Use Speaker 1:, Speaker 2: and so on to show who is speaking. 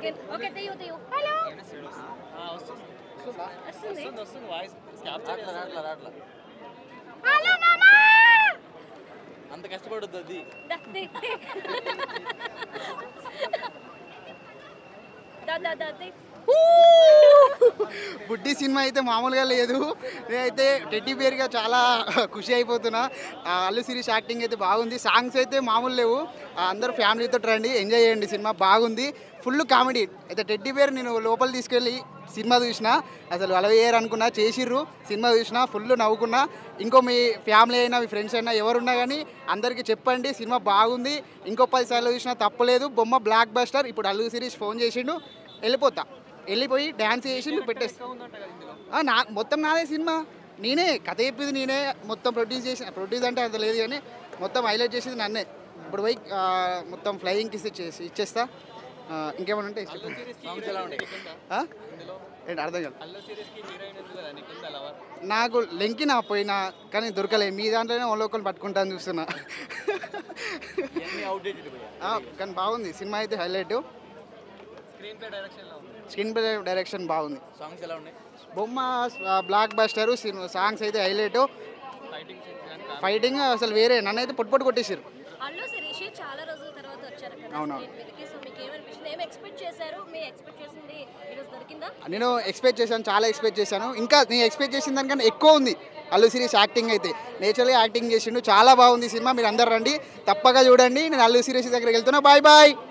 Speaker 1: Second okay తీయు తీయు hello
Speaker 2: వస్తుంది
Speaker 1: వస్తుంది
Speaker 2: వస్తుంది వాయిస్
Speaker 3: రాట్లా రాట్లా రాట్లా
Speaker 1: హలో మామా
Speaker 3: అంత కష్టపడొద్దు అది
Speaker 1: దా ది దా దా దా ది
Speaker 4: బుడ్డి సినిమా అయితే మామూలుగా లేదు నేనైతే టెడ్డీ బేర్గా చాలా ఖుషి అయిపోతున్నా ఆ, అల్లు సిరీస్ యాక్టింగ్ అయితే బాగుంది సాంగ్స్ అయితే మామూలు లేవు ఆ, అందరూ ఫ్యామిలీతో రండి ఎంజాయ్ చేయండి సినిమా బాగుంది ఫుల్ కామెడీ అయితే టెడ్డీ బేర్ నేను లోపల తీసుకెళ్ళి సినిమా చూసిన అసలు అలవేయర్ అనుకున్నా చేసిర్రు సినిమా చూసిన ఫుల్ నవ్వుకున్నా ఇంకో మీ ఫ్యామిలీ అయినా మీ ఫ్రెండ్స్ అయినా ఎవరున్నా కానీ అందరికీ చెప్పండి సినిమా బాగుంది ఇంకో పది సార్లు చూసినా తప్పలేదు బొమ్మ బ్లాక్ బస్టర్ ఇప్పుడు అల్లు సిరీస్ ఫోన్ చేసిండు వెళ్ళిపోతా వెళ్ళిపోయి డ్యాన్స్ చేసి నువ్వు పెట్టేస్తా ఆ, నా మొత్తం నాదే సినిమా నేనే కథ చెప్పింది నేనే మొత్తం ప్రొడ్యూస్ చేసి ప్రొడ్యూస్ అంటే అంత లేదు కానీ మొత్తం హైలైట్ చేసేది నన్నే ఇప్పుడు పోయి ఆ, మొత్తం ఫ్లయింగ్ కిస్ ఇచ్చేసి ఇచ్చేస్తా ఆ, ఇంకేమైనా ఉంటే చెప్పు.
Speaker 3: సాంగ్స్ ఎలా ఉంటాయి
Speaker 4: ఆ? ఏంటి అర్థం కాదు
Speaker 2: అల్లు సీరియస్ కి హీరోయిన్ ఉంది కదా నీకు ఉందా లవర్
Speaker 4: నాకు లెంకిన పోయినా కానీ దొరకలే మీ దాంట్లోనే ఓ లోకల్ పట్టుకుంటాను చూస్తున్నా
Speaker 3: ఇవన్నీ అవుట్డేటెడ్ పోయా
Speaker 4: ఆ, కానీ బాగుంది సినిమా అయితే హైలైట్
Speaker 2: స్క్రీన్ ప్లే డైరెక్షన్ లో ఉంది
Speaker 4: స్క్రీన్ ప్లే డైరెక్షన్ బాగుంది
Speaker 3: సాంగ్స్ ఎలా ఉన్నాయి
Speaker 4: బొమ్మ బ్లాక్ బస్టర్ సాంగ్స్ అయితే హైలైట్
Speaker 2: ఫైటింగ్ సీన్స్ కానీ
Speaker 4: ఫైటింగ్ అసలు వేరే నన్ను అయితే పొట్టు పొట్టు కొట్టేసారు
Speaker 1: అల్లు శిరీష్ చాలా రోజుల తర్వాత వచ్చారు కదా
Speaker 4: అవును.
Speaker 1: స్క్రీన్ మీదకి సో మీకు ఏమనిపించింది ఏం ఎక్స్పెక్ట్ చేశారు మీ ఎక్స్పెక్ట్ చేసింది ఈరోజు దొరికిందా
Speaker 4: నేను ఎక్స్పెక్ట్ చేశాను చాలా ఎక్స్పెక్ట్ చేశాను ఇంకా నేను ఎక్స్పెక్ట్ చేసిన దానికన్నా ఎక్కువ ఉంది అల్లు సిరీస్ యాక్టింగ్ అయితే నేచురల్గా యాక్టింగ్ చేసిండు చాలా బాగుంది సినిమా మీరు అందరు రండి తప్పగా చూడండి నేను అల్లు సిరీస్ దగ్గరికి వెళ్తున్నా బాయ్ బాయ్